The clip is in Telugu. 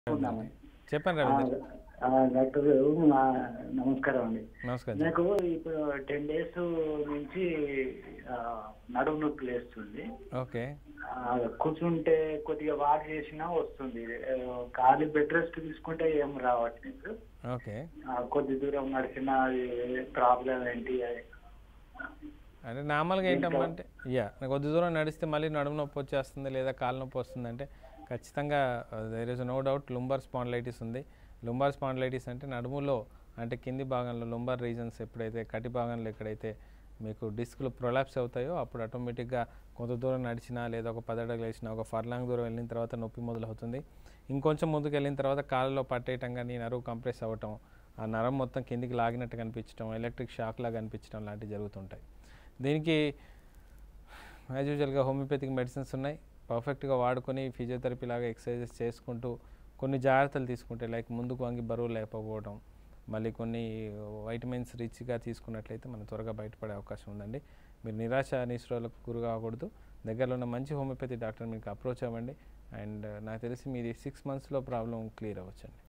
ఉన్నాము. చెప్పండి ఆ, రవీంద్ర ఆ, డాక్టర్ గారు మా నమస్కారం అండి నమస్కారం నాకు ఇప్పుడు టెన్ డేస్ నుంచి ఆ, నడుము నొప్పి లేస్తుంది ఓకే ఆ, కూర్చుంటే కొద్దిగా వాక్ చేసినా వస్తుంది ఆ, ఖాళీ బెడ్ రెస్ట్ తీసుకుంటే ఏం రావట్లేదు ఓకే ఆ, కొద్ది దూరం నడిచినా ప్రాబ్లం ఏంటి అంటే నార్మల్గా ఏంటమ్మా అంటే యా కొద్ది దూరం నడిస్తే మళ్ళీ నడుము నొప్పి వచ్చేస్తుంది లేదా కాలు నొప్పి వస్తుంది అంటే ఖచ్చితంగా there is no doubt lumbar spondylitis ఉంది లుంబర్ స్పాండ్లైటిస్ అంటే నడుములో అంటే కింది భాగంలో లుంబర్ రీజన్స్ ఎప్పుడైతే కటి భాగంలో ఎక్కడైతే మీకు డిస్క్లు ప్రొలాప్స్ అవుతాయో అప్పుడు ఆటోమేటిక్గా కొంత దూరం నడిచినా లేదా ఒక పది అడుగులు వేసినా ఒక ఫర్లాంగ్ దూరం వెళ్ళిన తర్వాత నొప్పి మొదలవుతుంది ఇంకొంచెం ముందుకు వెళ్ళిన తర్వాత కాళ్ళలో పట్టేయటం కానీ నరువు కంప్రెస్ అవ్వటం ఆ నరం మొత్తం కిందికి లాగినట్టు కనిపించడం ఎలక్ట్రిక్ షాక్ లాగా అనిపించడం లాంటివి జరుగుతుంటాయి దీనికి యాజ్ యూజువల్గా హోమియోపతిక్ మెడిసిన్స్ ఉన్నాయి పర్ఫెక్ట్గా వాడుకొని ఫిజియోథెరపీ లాగా ఎక్సర్సైజెస్ చేసుకుంటూ కొన్ని జాగ్రత్తలు తీసుకుంటే లైక్ ముందుకు వంగి బరువు లేకపోవడం మళ్ళీ కొన్ని వైటమిన్స్ రిచ్గా తీసుకున్నట్లయితే మనం త్వరగా బయటపడే అవకాశం ఉందండి మీరు నిరాశ నిస్రోలకు గురి కాకూడదు దగ్గరలో ఉన్న మంచి హోమియోపతి డాక్టర్ మీకు అప్రోచ్ అవ్వండి అండ్ నాకు తెలిసి మీది సిక్స్ మంత్స్లో ప్రాబ్లం క్లియర్ అవ్వచ్చండి